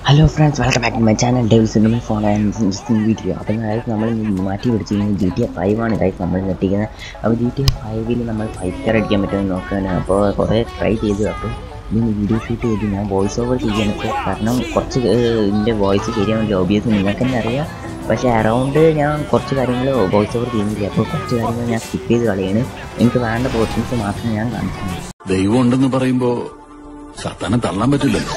Hello friends welcome back to my channel devils ഇങ്ങനെ phone and video അപ്പോൾ അതായത് നമ്മൾ ഇന്ന് മാറ്റി പിടിച്ചിരിക്കുന്നത് ജി ടി എ ഫൈവ് ആണ് ഗൈസ് നമ്മൾ നെട്ടിക്കുന്നത് അപ്പോൾ ജി ടി എ ഫൈവിൽ നമ്മൾ ഫൈവ് സ്റ്റാർ അടിക്കാൻ പറ്റുമെന്ന് നോക്കുകയാണ് അപ്പോൾ കുറേ ട്രൈ ചെയ്തു അപ്പോൾ ഇതിന് വീഡിയോ ഷൂട്ട് ചെയ്തു ഞാൻ വോയിസ് ഓവർ ചെയ്യാണ് ഇപ്പോൾ കാരണം കുറച്ച് ഇതിൻ്റെ വോയിസ് ശരിയാവില്ല ഓബിയസ് നിങ്ങൾക്ക് തന്നെ അറിയാം പക്ഷേ അറൗണ്ട് ഞാൻ കുറച്ച് കാര്യങ്ങൾ വോയിസ് ഓവർ ചെയ്യുന്നില്ല അപ്പോൾ കുറച്ച് കാര്യങ്ങൾ ഞാൻ സ്കിപ്പ് ചെയ്ത് കളയാണ് എനിക്ക് വേണ്ട പോർഷൻസ് മാത്രം ഞാൻ കാണിക്കുന്നു ദൈവം ഉണ്ടെന്ന് പറയുമ്പോ സത്താനെ തള്ളാൻ പറ്റില്ലല്ലോ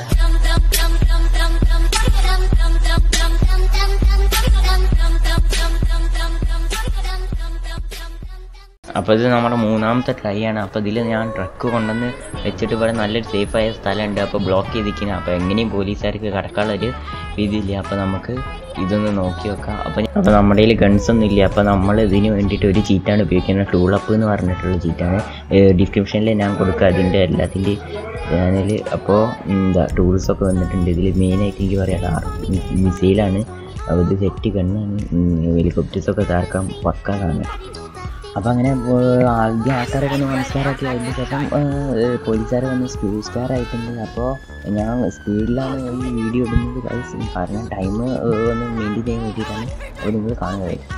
അപ്പോൾ ഇത് നമ്മുടെ മൂന്നാമത്തെ ട്രൈ ആണ് അപ്പോൾ ഇതിൽ ഞാൻ ട്രക്ക് കൊണ്ടുവന്ന് വെച്ചിട്ട് ഇവിടെ നല്ലൊരു സേഫായ സ്ഥലമുണ്ട് അപ്പോൾ ബ്ലോക്ക് ചെയ്തിരിക്കുന്നത് അപ്പോൾ എങ്ങനെയും പോലീസുകാർക്ക് കടക്കാനുള്ളൊരു രീതിയില്ല അപ്പോൾ നമുക്ക് ഇതൊന്ന് നോക്കി വെക്കാം അപ്പോൾ അപ്പോൾ നമ്മുടെ കയ്യിൽ ഗൺസ് ഒന്നും ഇല്ല അപ്പോൾ നമ്മൾ ഇതിന് വേണ്ടിയിട്ട് ഒരു ചീറ്റാണ് ഉപയോഗിക്കുന്നത് ടൂൾ അപ്പ് എന്ന് പറഞ്ഞിട്ടുള്ള ചീറ്റാണ് ഡിസ്ക്രിപ്ഷനിൽ ഞാൻ കൊടുക്കുക അതിൻ്റെ എല്ലാത്തിൻ്റെ ചാനൽ അപ്പോൾ എന്താ ടൂൾസൊക്കെ വന്നിട്ടുണ്ട് ഇതിൽ മെയിനായിട്ട് എനിക്ക് പറയാം മിസൈലാണ് അപ്പോൾ ഇത് സെറ്റ് ഗണ്ണാണ് ഹെലികോപ്റ്റേഴ്സൊക്കെ തകർക്കാൻ പക്കാതാണ് അപ്പോൾ അങ്ങനെ ഏർ ആദ്യം ആൾക്കാരൊക്കെ ഒന്ന് നമസ്കാരമൊക്കെ അതിന് ശേഷം പോലീസുകാരെ വന്ന് സ്പീഡ് സ്റ്റാർ ആയിട്ടുണ്ട് അപ്പോൾ ഞാൻ സ്പീഡിലാണ് ഈ വീഡിയോ ഇടുന്നത് guys. കാരണം ടൈം ഒന്ന് മെയിൻറ്റെയിൻ ചെയ്യാൻ വേണ്ടിയിട്ടാണ് അപ്പോൾ നിങ്ങൾ കാണുക guys.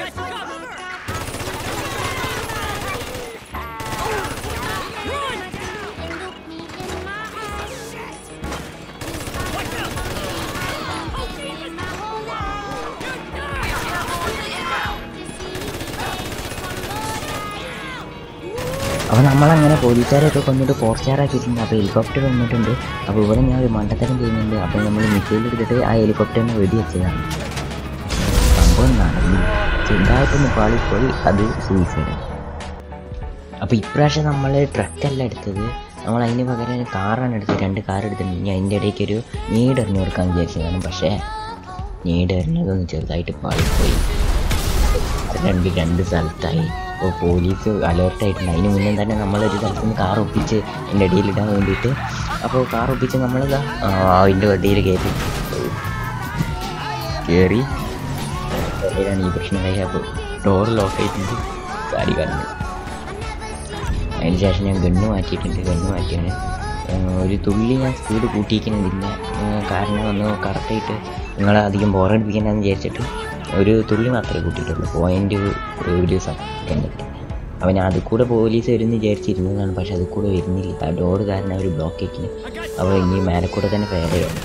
അപ്പോൾ നമ്മളങ്ങനെ പോലീസുകാരെയൊക്കെ കൊന്നിട്ട് ഫോർ സ്റ്റാർ ആക്കിയിട്ടുണ്ട് അപ്പോൾ ഹെലികോപ്റ്റർ വന്നിട്ടുണ്ട് അപ്പോൾ ഇവിടെ ഞാൻ ഒരു മണ്ടത്തരം ചെയ്യുന്നുണ്ട് അപ്പോൾ നമ്മൾ മിസൈൽ എടുത്തിട്ട് ആ ഹെലികോപ്റ്ററിനെ വെടി വെച്ചതാണ് സംഭവം നടന്നു ചെറുതായിട്ടൊന്ന് പാളിപ്പോയി അത് സൂയിസൈഡ് അപ്പോൾ ഇപ്രാവശ്യം നമ്മൾ ട്രക്കല്ല എടുത്തത് നമ്മൾ അതിന് പകരം കാറാണ് എടുത്തത് രണ്ട് കാർ എടുത്തിട്ടുണ്ട് ഇനി അതിൻ്റെ ഇടയ്ക്ക് ഒരു നീഡ് എറിഞ്ഞു കൊടുക്കാൻ വിചാരിച്ചതാണ് പക്ഷേ നീഡ് എറിഞ്ഞതൊന്ന് ചെറുതായിട്ട് പാളിപ്പോയി രണ്ട് രണ്ട് സ്ഥലത്തായി അപ്പോൾ പോലീസ് അലേർട്ടായിട്ടുണ്ട് അതിന് മുന്നേ തന്നെ നമ്മളൊരു സ്ഥലത്ത് നിന്ന് കാർ ഒപ്പിച്ച് എൻ്റെ ഇടയിൽ ഇടാൻ വേണ്ടിയിട്ട് അപ്പോൾ കാർ ഒപ്പിച്ച് നമ്മളിതാ അതിൻ്റെ ഇടയിൽ കയറി കയറി ഇടയിലാണ് ഈ പ്രശ്നമായി അപ്പോൾ ഡോർ ലോക്ക് ആയിട്ടുണ്ട് ഗാഡി കറണ്ട് അതിന് ശേഷം ഞാൻ ഗണ്ണ് മാറ്റിയിട്ടുണ്ട് ഗണ്ണ് മാറ്റിയാണ് ഒരു തുള്ളി ഞാൻ സ്പീഡ് കൂട്ടിയിരിക്കുന്നില്ല കാരണം ഒന്ന് കറക്റ്റായിട്ട് നിങ്ങളെ അധികം ബോറടിപ്പിക്കണമെന്ന് വിചാരിച്ചിട്ട് ഒരു തുള്ളി മാത്രമേ കൂട്ടിയിട്ടുള്ളൂ പോയിൻ്റ് ഒരു സെക്കൻഡ് അപ്പോൾ ഞാൻ അതിൽ കൂടെ പോലീസ് വരുമെന്ന് വിചാരിച്ചിരുന്നതാണ് പക്ഷെ അതിൽ കൂടെ വരുന്നില്ല ആ ഡോറ് കാരണം അവർ ബ്ലോക്ക് ആക്കി അപ്പോൾ ഇനി മേലെ കൂടെ തന്നെ ഫെയർ ചെയ്യണം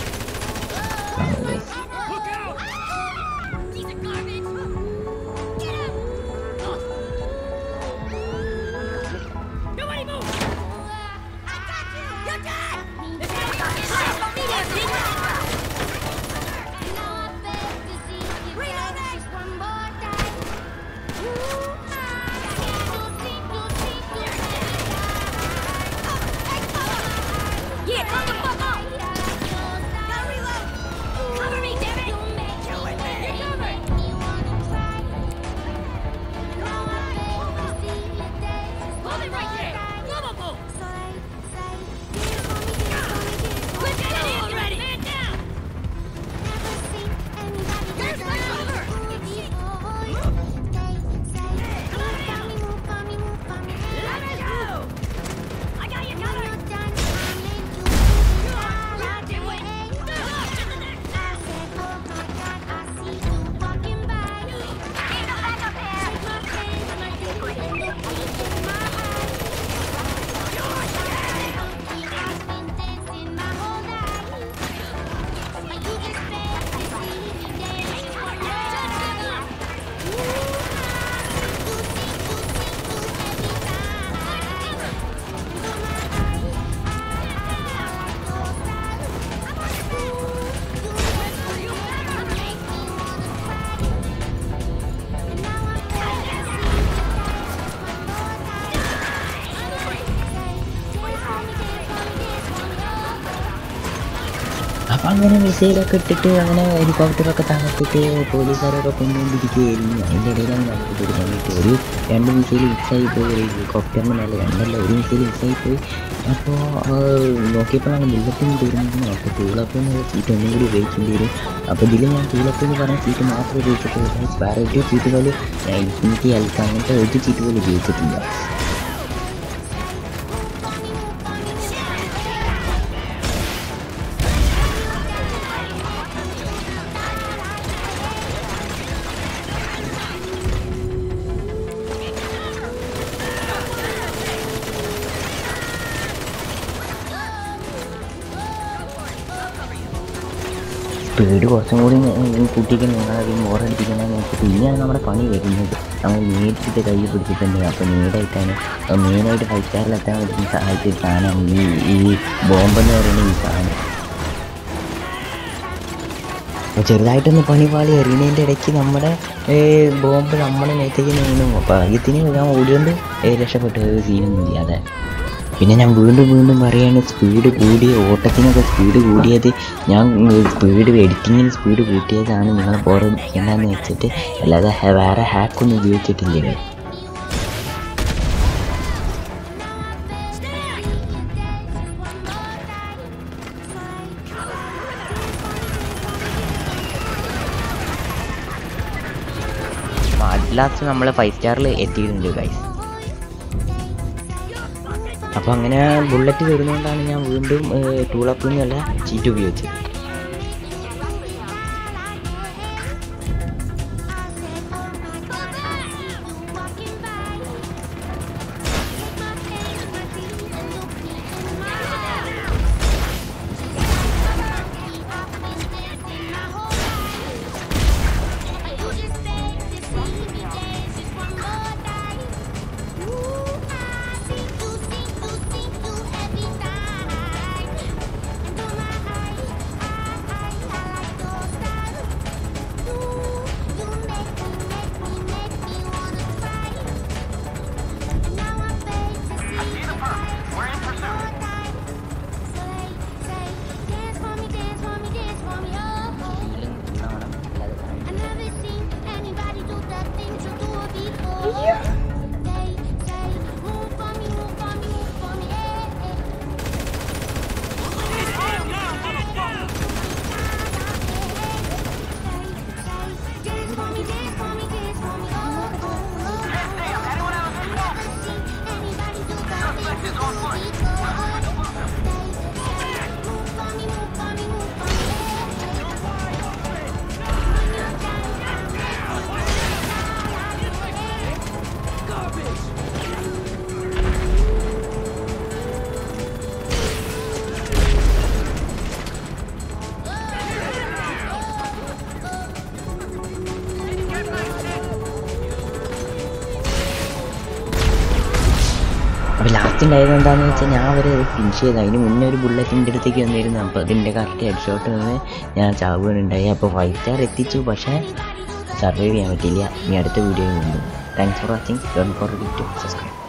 Yeah, come the fuck on! Gotta reload! Cover me, damn it! You're covered! Hold it right there! Lovable! Lieutenant is ready! Man down! There's my cover! Let me go! I got you covered! അപ്പം അങ്ങനെ മിസൈലൊക്കെ ഇട്ടിട്ട് അങ്ങനെ ഹെലികോപ്റ്ററൊക്കെ തകർത്തിട്ട് പോലീസുകാരൊക്കെ കൊണ്ടുകൊണ്ടിരിക്കുകയായിരുന്നു അതിൻ്റെ ഇടയിലാണ് നമുക്ക് വേണ്ടിയിട്ട് ഒരു രണ്ട് മിസൈൽ മിസ്സായി പോയി ഒരു ഹെലികോപ്റ്ററിന് മേലെ രണ്ടല്ല ഒരു മിസൈൽ മിസ്സായി പോയി അപ്പോൾ നോക്കിയപ്പോഴാണ് ബുള്ളറ്റിന് തീരുന്നത് അപ്പോൾ ടൂളപ്പിന് സീറ്റ് ഒന്നും കൂടി ഉപയോഗിക്കേണ്ടി വരും അപ്പോൾ ഇതിൽ ഞാൻ ടൂളപ്പ് എന്ന് പറഞ്ഞ സീറ്റ് മാത്രമേ ഉപയോഗിച്ചിട്ടുള്ളൂ വേറെ ഒരു സീറ്റ് പോലും ഇൻഫിനിറ്റി അൽക്ക അങ്ങനത്തെ ഒരു സീറ്റ് പോലും ഉപയോഗിച്ചിട്ടില്ല Get സ്പീഡ് കുറച്ചും കൂടി കൂട്ടിയിട്ട് നിങ്ങളത് ബോറടിപ്പിക്കണമെന്ന് നോക്കിയിട്ട് ഇനിയാണ് നമ്മുടെ പണി വരുന്നത് നമ്മൾ നേരിട്ട് കൈ പിടിച്ചിട്ടുണ്ട് അപ്പോൾ നേരായിട്ടാണ് മെയിനായിട്ട് ഫൈവ് സ്റ്റാറിലെത്താൻ പറ്റുന്ന സഹായിച്ച ഒരു സാധനമാണ് ഈ ഈ ബോംബെന്ന് പറയുന്ന ഈ സാധനം അപ്പോൾ ചെറുതായിട്ടൊന്ന് പണി പാളി എറിയുന്നതിൻ്റെ ഇടയ്ക്ക് നമ്മുടെ ഏ, ബോംബ് നമ്മുടെ മേത്തേക്ക് നീങ്ങും അപ്പോൾ ഭാഗ്യത്തിന് ഞാൻ ഓടിയോണ്ട് ഏ, രക്ഷപ്പെട്ടു ഒരു സീനൊന്നും ഇല്ലാതെ പിന്നെ ഞാൻ വീണ്ടും വീണ്ടും പറയാണ് സ്പീഡ് കൂടി ഓട്ടത്തിനൊക്കെ സ്പീഡ് കൂടിയത് ഞാൻ സ്പീഡ് എഡിറ്റിങ്ങിന് സ്പീഡ് കൂട്ടിയതാണ് നിങ്ങളെ ബോറടിക്കേണ്ടതെന്ന് വെച്ചിട്ട് അല്ലാതെ ഹ- വേറെ ഹാക്കൊന്നും ഉപയോഗിച്ചിട്ടില്ലേ ലാസ്റ്റ് നമ്മൾ ഫൈവ് സ്റ്റാറിൽ എത്തിയിട്ടുണ്ട് ഗൈസ് അപ്പോൾ അങ്ങനെ ബുള്ളറ്റ് വരുന്നതുകൊണ്ടാണ് ഞാൻ വീണ്ടും ടൂളപ്പിൽ നിന്നല്ല ചീറ്റ് ഉപയോഗിച്ചത് I've never seen anybody do the things you do before. They say, move for me, move for me, move for me, eh, eh. Dance for me, dance for me, dance for me, oh, oh, oh. Never seen anybody do the things you do before. They say, move for me, move for me, move for me, eh, eh. അപ്പോൾ last ഉണ്ടായത് എന്താണെന്ന് വെച്ചാൽ ഞാൻ അവരെ finish ചെയ്ത് അതിന് മുന്നേ ഒരു ബുള്ളറ്റിൻ്റെ അടുത്തേക്ക് വന്നിരുന്നു അപ്പോൾ അതിൻ്റെ കറക്റ്റ് ഹെഡ് ഷോട്ട് നിന്ന് ഞാൻ ചാവുകയുണ്ടായി അപ്പോൾ ഫൈവ് സ്റ്റാർ എത്തിച്ചു പക്ഷേ സർവൈവ് ചെയ്യാൻ പറ്റില്ല ഇനി അടുത്ത വീഡിയോ വീണ്ടും thanks for watching don't for to subscribe